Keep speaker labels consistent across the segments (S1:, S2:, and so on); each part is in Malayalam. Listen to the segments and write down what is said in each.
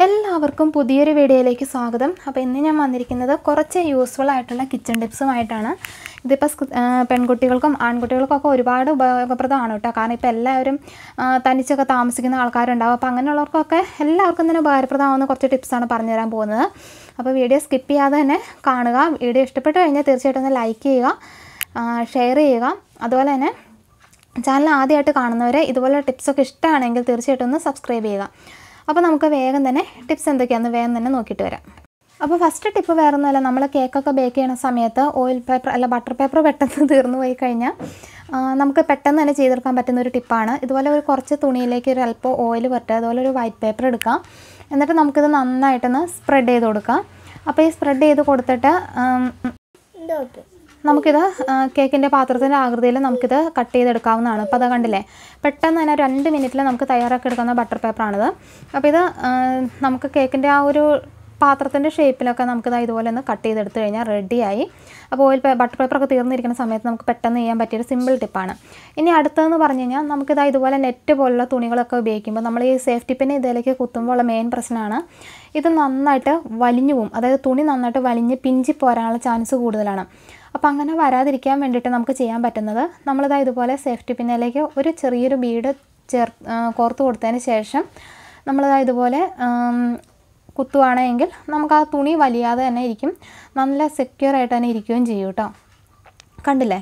S1: എല്ലാവർക്കും പുതിയൊരു വീഡിയോയിലേക്ക് സ്വാഗതം അപ്പോൾ ഇന്ന് ഞാൻ വന്നിരിക്കുന്നത് കുറച്ച് യൂസ്ഫുൾ ആയിട്ടുള്ള കിച്ചൺ ടിപ്സുമായിട്ടാണ് ഇതിപ്പോൾ സ്കു- ആ, പെൺകുട്ടികൾക്കും ആൺകുട്ടികൾക്കൊക്കെ ഒരുപാട് ഉപയോഗപ്രദമാണ് കേട്ടോ കാരണം ഇപ്പോൾ എല്ലാവരും ആ, തനിച്ചൊക്കെ താമസിക്കുന്ന ആൾക്കാരുണ്ടാവും അപ്പോൾ അങ്ങനെയുള്ളവർക്കൊക്കെ എല്ലാവർക്കും തന്നെ ഉപകാരപ്രദമാവുന്ന കുറച്ച് ടിപ്സാണ് പറഞ്ഞുതരാൻ പോകുന്നത് അപ്പോൾ വീഡിയോ സ്കിപ്പ് ചെയ്യാതെ തന്നെ കാണുക വീഡിയോ ഇഷ്ടപ്പെട്ട് കഴിഞ്ഞാൽ തീർച്ചയായിട്ടും ഒന്ന് ലൈക്ക് ചെയ്യുക ഷെയർ ചെയ്യുക അതുപോലെ തന്നെ ചാനൽ ആദ്യമായിട്ട് കാണുന്നവരെ ഇതുപോലെ ടിപ്സൊക്കെ ഇഷ്ടമാണെങ്കിൽ തീർച്ചയായിട്ടും ഒന്ന് സബ്സ്ക്രൈബ് ചെയ്യുക അപ്പോൾ നമുക്ക് വേഗം തന്നെ ടിപ്സ് എന്തൊക്കെയാണെന്ന് വേഗം തന്നെ നോക്കിയിട്ട് വരാം അപ്പോൾ ഫസ്റ്റ് ടിപ്പ് വേറെ ഒന്നുമല്ല നമ്മൾ കേക്കൊക്കെ ബേക്ക് ചെയ്യുന്ന സമയത്ത് ഓയിൽ പേപ്പർ അല്ല ബട്ടർ പേപ്പർ പെട്ടെന്ന് തീർന്നു പോയി കഴിഞ്ഞാൽ ആ, നമുക്ക് പെട്ടെന്ന് തന്നെ ചെയ്തെടുക്കാൻ പറ്റുന്ന ഒരു ടിപ്പാണ് ഇതുപോലെ ഒരു കുറച്ച് തുണിയിലേക്ക് ഒരു അല്പം ഓയിൽ പറ്റുക അതുപോലെ ഒരു വൈറ്റ് പേപ്പർ എടുക്കാം എന്നിട്ട് നമുക്കിത് നന്നായിട്ടൊന്ന് സ്പ്രെഡ് ചെയ്ത് കൊടുക്കാം അപ്പോൾ ഈ സ്പ്രെഡ് ചെയ്ത് കൊടുത്തിട്ട് ആം, നമുക്കിത് ആ, കേക്കിൻ്റെ പാത്രത്തിൻ്റെ ആകൃതിയിൽ നമുക്കിത് കട്ട് ചെയ്തെടുക്കാവുന്നതാണ് അപ്പോൾ അത് കണ്ടില്ലേ പെട്ടെന്ന് തന്നെ രണ്ട് മിനിറ്റിൽ നമുക്ക് തയ്യാറാക്കി എടുക്കുന്ന ബട്ടർ പേപ്പറാണിത് അപ്പോൾ ഇത് ആ, നമുക്ക് കേക്കിൻ്റെ ആ ഒരു പാത്രത്തിൻ്റെ ഷേപ്പിലൊക്കെ നമുക്കിത് ഇതുപോലെ ഒന്ന് കട്ട് ചെയ്തെടുത്ത് കഴിഞ്ഞാൽ റെഡിയായി അപ്പോൾ ഓയിൽ പേ- ബട്ടർ പേപ്പറൊക്കെ തീർന്നിരിക്കുന്ന സമയത്ത് നമുക്ക് പെട്ടെന്ന് ചെയ്യാൻ പറ്റിയൊരു സിമ്പിൾ ടിപ്പാണ് ഇനി അടുത്തതെന്ന് പറഞ്ഞു കഴിഞ്ഞാൽ നമുക്കിത് ഇതുപോലെ നെറ്റ് പോലുള്ള തുണികളൊക്കെ ഉപയോഗിക്കുമ്പോൾ നമ്മൾ ഈ സേഫ്റ്റി പിൻ ഇതിലേക്ക് കുത്തുമ്പോൾ ഉള്ള മെയിൻ പ്രശ്നമാണ് ഇത് നന്നായിട്ട് വലിഞ്ഞു പോകും അതായത് തുണി നന്നായിട്ട് വലിഞ്ഞ് പിഞ്ചി പോരാനുള്ള ചാൻസ് കൂടുതലാണ് അപ്പോൾ അങ്ങനെ വരാതിരിക്കാൻ വേണ്ടിയിട്ട് നമുക്ക് ചെയ്യാൻ പറ്റുന്നത് നമ്മളിതാ ഇതുപോലെ സേഫ്റ്റി പിന്നിലേക്ക് ഒരു ചെറിയൊരു ബീഡ് ചേർ ആ, കോർത്ത് കൊടുത്തതിന് ശേഷം നമ്മളിതാ ഇതുപോലെ ആം, കുത്തുവാണെങ്കിൽ നമുക്ക് ആ തുണി വലിയാതെ തന്നെ ഇരിക്കും നല്ല സെക്യൂർ ആയിട്ട് തന്നെ ഇരിക്കുകയും ചെയ്യും കേട്ടോ കണ്ടില്ലേ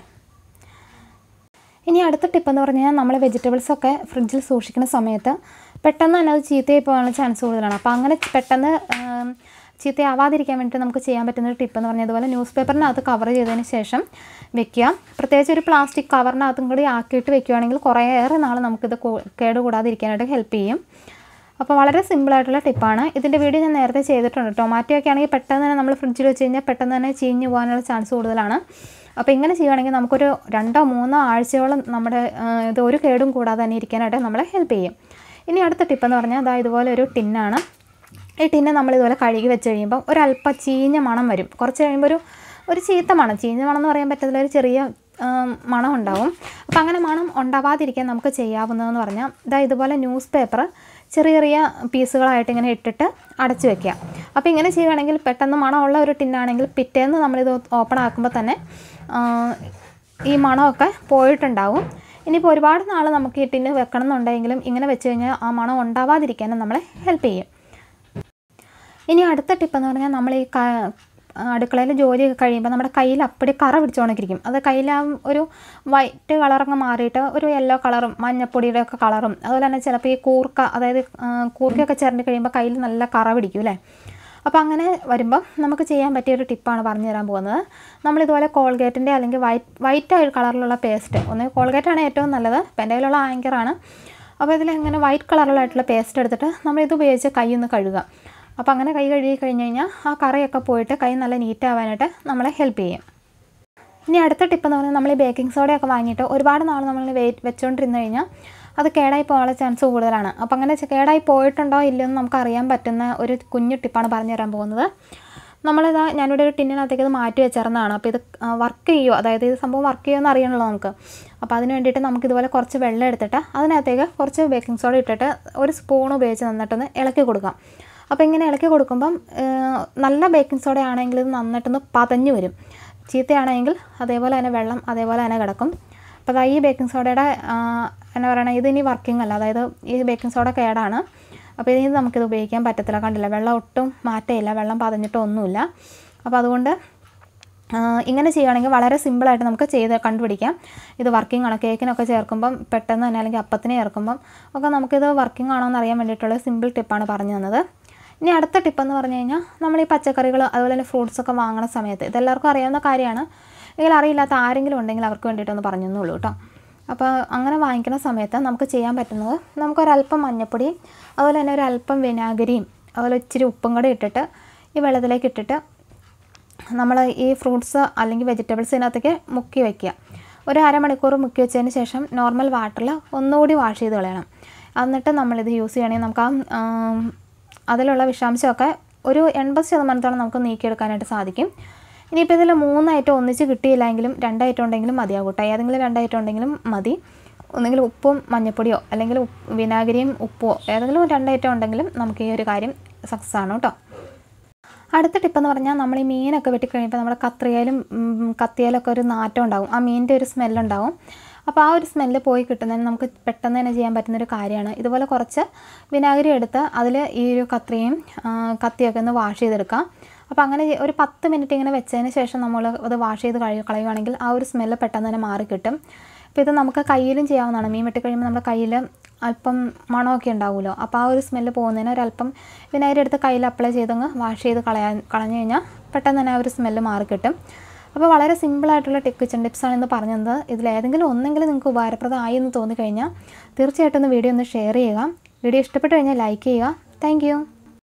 S1: ഇനി അടുത്ത ടിപ്പ് എന്ന് പറഞ്ഞു കഴിഞ്ഞാൽ നമ്മൾ വെജിറ്റബിൾസ് ഒക്കെ ഫ്രിഡ്ജിൽ സൂക്ഷിക്കുന്ന സമയത്ത് പെട്ടെന്ന് തന്നെ അത് ചീത്തയായി പോകാനുള്ള ചാൻസ് കൂടുതലാണ് അപ്പോൾ അങ്ങനെ പെട്ടെന്ന് ആം, ചീത്തയാവാതിരിക്കാൻ വേണ്ടിയിട്ട് നമുക്ക് ചെയ്യാൻ പറ്റുന്ന ഒരു ടിപ്പ് എന്ന് പറഞ്ഞാൽ ഇതുപോലെ ന്യൂസ് പേപ്പറിനകത്ത് കവർ ചെയ്തതിന് ശേഷം വെക്കുക പ്രത്യേകിച്ച് ഒരു പ്ലാസ്റ്റിക് കവറിനകത്തും കൂടി ആക്കിയിട്ട് വെക്കുകയാണെങ്കിൽ കുറേയേറെ നാൾ നമുക്കിത് കൂ- കേടുകൂടാതിരിക്കാനായിട്ട് ഹെൽപ്പ് ചെയ്യും അപ്പോൾ വളരെ സിമ്പിളായിട്ടുള്ള ടിപ്പാണ് ഇതിൻ്റെ വീഡിയോ ഞാൻ നേരത്തെ ചെയ്തിട്ടുണ്ട് ടൊമാറ്റോ ഒക്കെ ആണെങ്കിൽ പെട്ടെന്ന് തന്നെ നമ്മൾ ഫ്രിഡ്ജിൽ വെച്ച് കഴിഞ്ഞാൽ പെട്ടെന്ന് തന്നെ ചീഞ്ഞു പോകാനുള്ള ചാൻസ് കൂടുതലാണ് അപ്പോൾ ഇങ്ങനെ ചെയ്യുകയാണെങ്കിൽ നമുക്കൊരു രണ്ടോ മൂന്നോ ആഴ്ചയോളം നമ്മുടെ ആ, ഇത് ഒരു കേടും കൂടാതെ തന്നെ ഇരിക്കാനായിട്ട് നമ്മളെ ഹെൽപ്പ് ചെയ്യും ഇനി അടുത്ത ടിപ്പ് എന്ന് പറഞ്ഞാൽ അതാ ഇതുപോലെ ഒരു ടിന്നാണ് ഈ ടിന്ന് നമ്മൾ ഇതുപോലെ കഴുകി വെച്ച് കഴിയുമ്പോൾ ഒരല്പം ചീഞ്ഞ മണം വരും കുറച്ച് കഴിയുമ്പോൾ ഒരു ഒരു ചീത്ത മണം ചീഞ്ഞ മണം എന്ന് പറയാൻ പറ്റത്തില്ല ഒരു ചെറിയ ആ, മണം ഉണ്ടാവും അപ്പോൾ അങ്ങനെ മണം ഉണ്ടാവാതിരിക്കാൻ നമുക്ക് ചെയ്യാവുന്നതെന്ന് പറഞ്ഞാൽ ഇതാ ഇതുപോലെ ന്യൂസ് പേപ്പർ ചെറിയ ചെറിയ പീസുകളായിട്ട് ഇങ്ങനെ ഇട്ടിട്ട് അടച്ചു വെക്കുക അപ്പോൾ ഇങ്ങനെ ചെയ്യുകയാണെങ്കിൽ പെട്ടെന്ന് മണമുള്ള ഒരു ടിന്നാണെങ്കിൽ പിറ്റേന്ന് നമ്മളിത് ഓപ്പൺ ആക്കുമ്പോൾ തന്നെ ആ, ഈ മണമൊക്കെ പോയിട്ടുണ്ടാവും ഇനിയിപ്പോൾ ഒരുപാട് നാൾ നമുക്ക് ഈ ടിന്ന് വെക്കണം എന്നുണ്ടെങ്കിലും ഇങ്ങനെ വെച്ച് കഴിഞ്ഞാൽ ആ മണം ഉണ്ടാവാതിരിക്കാനും നമ്മളെ ഹെൽപ്പ് ചെയ്യും ഇനി അടുത്ത ടിപ്പ് എന്ന് പറഞ്ഞാൽ നമ്മൾ ഈ അടുക്കളയിൽ ജോലിയൊക്കെ കഴിയുമ്പോൾ നമ്മുടെ കയ്യിൽ അപ്പടി കറ പിടിച്ചോണക്കിരിക്കും അത് കയ്യിൽ ആ ഒരു വൈറ്റ് കളറങ്ങ് മാറിയിട്ട് ഒരു യെല്ലോ കളറും മഞ്ഞപ്പൊടിയുടെ ഒക്കെ കളറും അതുപോലെ തന്നെ ചിലപ്പോൾ ഈ കൂർക്ക അതായത് ആ, കൂർക്കയൊക്കെ ചിരണ്ടി കഴിയുമ്പോൾ കയ്യിൽ നല്ല കറ പിടിക്കും അല്ലേ അപ്പോൾ അങ്ങനെ വരുമ്പോൾ നമുക്ക് ചെയ്യാൻ പറ്റിയ ഒരു ടിപ്പാണ് പറഞ്ഞു തരാൻ പോകുന്നത് നമ്മളിതുപോലെ കോൾഗേറ്റിൻ്റെ അല്ലെങ്കിൽ വൈറ്റ് വൈറ്റ് ആയ കളറിലുള്ള പേസ്റ്റ് ഒന്ന് കോൾഗേറ്റാണ് ഏറ്റവും നല്ലത് ഇപ്പം എൻ്റെ കയ്യിലുള്ള ആങ്കറാണ് അപ്പോൾ ഇതിൽ ഇങ്ങനെ വൈറ്റ് കളറിലായിട്ടുള്ള പേസ്റ്റ് എടുത്തിട്ട് നമ്മളിത് ഉപയോഗിച്ച് കൈ ഒന്ന് കഴുകുക അപ്പോൾ അങ്ങനെ കൈ കഴുകി കഴിഞ്ഞ് കഴിഞ്ഞാൽ ആ കറയൊക്കെ പോയിട്ട് കൈ നല്ല നീറ്റ് ആവാനായിട്ട് നമ്മളെ ഹെൽപ്പ് ചെയ്യും ഇനി അടുത്ത ടിപ്പ് എന്ന് പറഞ്ഞാൽ നമ്മൾ ഈ ബേക്കിംഗ് സോഡയൊക്കെ വാങ്ങിയിട്ട് ഒരുപാട് നാൾ നമ്മൾ വെയിറ്റ് വെച്ചുകൊണ്ടിരുന്ന് കഴിഞ്ഞാൽ അത് കേടായി പോകാനുള്ള ചാൻസ് കൂടുതലാണ് അപ്പോൾ അങ്ങനെ ചെ- കേടായി പോയിട്ടുണ്ടോ ഇല്ലയോ എന്ന് നമുക്ക് അറിയാൻ പറ്റുന്ന ഒരു കുഞ്ഞു ടിപ്പാണ് പറഞ്ഞു തരാൻ പോകുന്നത് നമ്മളിതാ ഞാനിവിടെ ഒരു ടിന്നിനകത്തേക്ക് ഇത് മാറ്റി വെച്ചിരുന്നതാണ് അപ്പോൾ ഇത് വർക്ക് ചെയ്യുമോ അതായത് ഇത് സംഭവം വർക്ക് ചെയ്യുമോ എന്ന് അറിയണമല്ലോ നമുക്ക് അപ്പോൾ അതിന് വേണ്ടിയിട്ട് നമുക്ക് ഇതുപോലെ കുറച്ച് വെള്ളം എടുത്തിട്ട് അതിനകത്തേക്ക് കുറച്ച് ബേക്കിംഗ് സോഡ ഇട്ടിട്ട് ഒരു സ്പൂൺ ഉപയോഗിച്ച് നന്നായിട്ടൊന്ന് ഇളക്കി കൊടുക്കാം അപ്പോൾ ഇങ്ങനെ ഇളക്കി കൊടുക്കുമ്പം ഏഹ്, നല്ല ബേക്കിംഗ് സോഡ ആണെങ്കിൽ ഇത് നന്നായിട്ടൊന്ന് പതഞ്ഞു വരും ചീത്തയാണെങ്കിൽ അതേപോലെ തന്നെ വെള്ളം അതേപോലെ തന്നെ കിടക്കും അപ്പോൾ ദാ ഈ ബേക്കിംഗ് സോഡയുടെ ആ, എന്നാ പറയണത് ഇത് ഇനി വർക്കിംഗ് അല്ല അതായത് ഈ ബേക്കിംഗ് സോഡ കേടാണ് അപ്പോൾ ഇനി നമുക്കിത് ഉപയോഗിക്കാൻ പറ്റത്തില്ല കണ്ടില്ല വെള്ളം ഒട്ടും മാറ്റമില്ല വെള്ളം പതഞ്ഞിട്ടോ ഒന്നുമില്ല അപ്പോൾ അതുകൊണ്ട് ആ, ഇങ്ങനെ ചെയ്യുകയാണെങ്കിൽ വളരെ സിമ്പിളായിട്ട് നമുക്ക് ചെയ്ത് കണ്ടുപിടിക്കാം ഇത് വർക്കിംഗ് ആണോ കേക്കിനൊക്കെ ചേർക്കുമ്പം പെട്ടെന്ന് തന്നെ അല്ലെങ്കിൽ അപ്പത്തിന് ചേർക്കുമ്പം ഒക്കെ നമുക്കിത് വർക്കിംഗ് ആണോ എന്ന് അറിയാൻ വേണ്ടിയിട്ടുള്ള സിമ്പിൾ ടിപ്പാണ് പറഞ്ഞു തന്നത് ഇനി അടുത്ത ടിപ്പ് എന്ന് പറഞ്ഞു കഴിഞ്ഞാൽ നമ്മൾ ഈ പച്ചക്കറികൾ അതുപോലെ തന്നെ ഫ്രൂട്ട്സ് ഒക്കെ വാങ്ങുന്ന സമയത്ത് ഇതെല്ലാവർക്കും അറിയാവുന്ന കാര്യമാണ് എങ്കിൽ അറിയില്ലാത്ത ആരെങ്കിലും ഉണ്ടെങ്കിൽ അവർക്ക് വേണ്ടിയിട്ടൊന്ന് പറഞ്ഞു എന്നുള്ളൂ കേട്ടോ അപ്പോൾ അങ്ങനെ വാങ്ങിക്കുന്ന സമയത്ത് നമുക്ക് ചെയ്യാൻ പറ്റുന്നത് നമുക്കൊരല്പം മഞ്ഞൾപ്പൊടി അതുപോലെ തന്നെ ഒരു അല്പം വിനാഗിരിയും അതുപോലെ ഇച്ചിരി ഉപ്പും കൂടെ ഇട്ടിട്ട് ഈ വെള്ളത്തിലേക്ക് ഇട്ടിട്ട് നമ്മൾ ഈ ഫ്രൂട്ട്സ് അല്ലെങ്കിൽ വെജിറ്റബിൾസ് ഇതിനകത്തേക്ക് മുക്കി വയ്ക്കുക ഒരു അരമണിക്കൂർ മുക്കി വെച്ചതിന് ശേഷം നോർമൽ വാട്ടറിൽ ഒന്നുകൂടി വാഷ് ചെയ്ത് കളയണം എന്നിട്ട് നമ്മളിത് യൂസ് ചെയ്യണമെങ്കിൽ നമുക്ക് ആ ആം, അതിലുള്ള വിഷാംശമൊക്കെ ഒരു എൺപത് ശതമാനത്തോളം നമുക്ക് നീക്കിയെടുക്കാനായിട്ട് സാധിക്കും ഇനിയിപ്പോൾ ഇതിൽ മൂന്ന് ഐറ്റം ഒന്നിച്ച് കിട്ടിയില്ലെങ്കിലും രണ്ട് ഐറ്റം ഉണ്ടെങ്കിലും മതിയാകും കേട്ടോ ഏതെങ്കിലും രണ്ട് ഐറ്റം ഉണ്ടെങ്കിലും മതി ഒന്നെങ്കിൽ ഉപ്പും മഞ്ഞപ്പൊടിയോ അല്ലെങ്കിൽ ഉപ്പ് വിനാഗിരിയും ഉപ്പോ ഏതെങ്കിലും രണ്ട് ഐറ്റം ഉണ്ടെങ്കിലും നമുക്ക് ഈ ഒരു കാര്യം സക്സസ് ആണ് കേട്ടോ അടുത്ത ടിപ്പ് എന്ന് പറഞ്ഞാൽ നമ്മൾ ഈ മീനൊക്കെ വെട്ടിക്കഴിയുമ്പോൾ നമ്മുടെ കത്രികയിലും ഉം, കത്തിയിലൊക്കെ ഒരു നാറ്റം ഉണ്ടാവും ആ മീനിൻ്റെ ഒരു സ്മെല്ലുണ്ടാവും അപ്പോൾ ആ ഒരു സ്മെല്ല് പോയി കിട്ടുന്നതിന് നമുക്ക് പെട്ടെന്ന് തന്നെ ചെയ്യാൻ പറ്റുന്നൊരു കാര്യമാണ് ഇതുപോലെ കുറച്ച് വിനാഗിരി എടുത്ത് അതിൽ ഈ ഒരു കത്രിയും ആ, കത്തിയൊക്കെ ഒന്ന് വാഷ് ചെയ്തെടുക്കാം അപ്പോൾ അങ്ങനെ ചെയ്- ഒരു പത്ത് മിനിറ്റ് ഇങ്ങനെ വെച്ചതിന് ശേഷം നമ്മൾ അത് വാഷ് ചെയ്ത് കഴി കളയുവാണെങ്കിൽ ആ ഒരു സ്മെല്ല് പെട്ടെന്ന് തന്നെ മാറി കിട്ടും അപ്പോൾ ഇത് നമുക്ക് കയ്യിലും ചെയ്യാവുന്നതാണ് മീൻ വെട്ടി കഴിയുമ്പോൾ നമ്മുടെ കയ്യിൽ അല്പം മണമൊക്കെ ഉണ്ടാവുമല്ലോ അപ്പോൾ ആ ഒരു സ്മെല്ല് പോകുന്നതിന് ഒരല്പം വിനാഗിരി എടുത്ത് കയ്യിൽ അപ്ലൈ ചെയ്തങ്ങ് വാഷ് ചെയ്ത് കളയാൻ കളഞ്ഞു കഴിഞ്ഞാൽ പെട്ടെന്ന് തന്നെ ആ ഒരു സ്മെല്ല് മാറി കിട്ടും അപ്പോൾ വളരെ സിമ്പിളായിട്ടുള്ള ടിപ്പ് കിച്ചൺ ടിപ്സാണ് ഇന്ന് പറഞ്ഞത് ഇതിലേതെങ്കിലും ഒന്നെങ്കിലും നിങ്ങൾക്ക് ഉപകാരപ്രദമായി എന്ന് തോന്നിക്കഴിഞ്ഞാൽ തീർച്ചയായിട്ടും ഒന്ന് വീഡിയോ ഒന്ന് ഷെയർ ചെയ്യുക വീഡിയോ ഇഷ്ടപ്പെട്ട് കഴിഞ്ഞാൽ ലൈക്ക് ചെയ്യുക താങ്ക്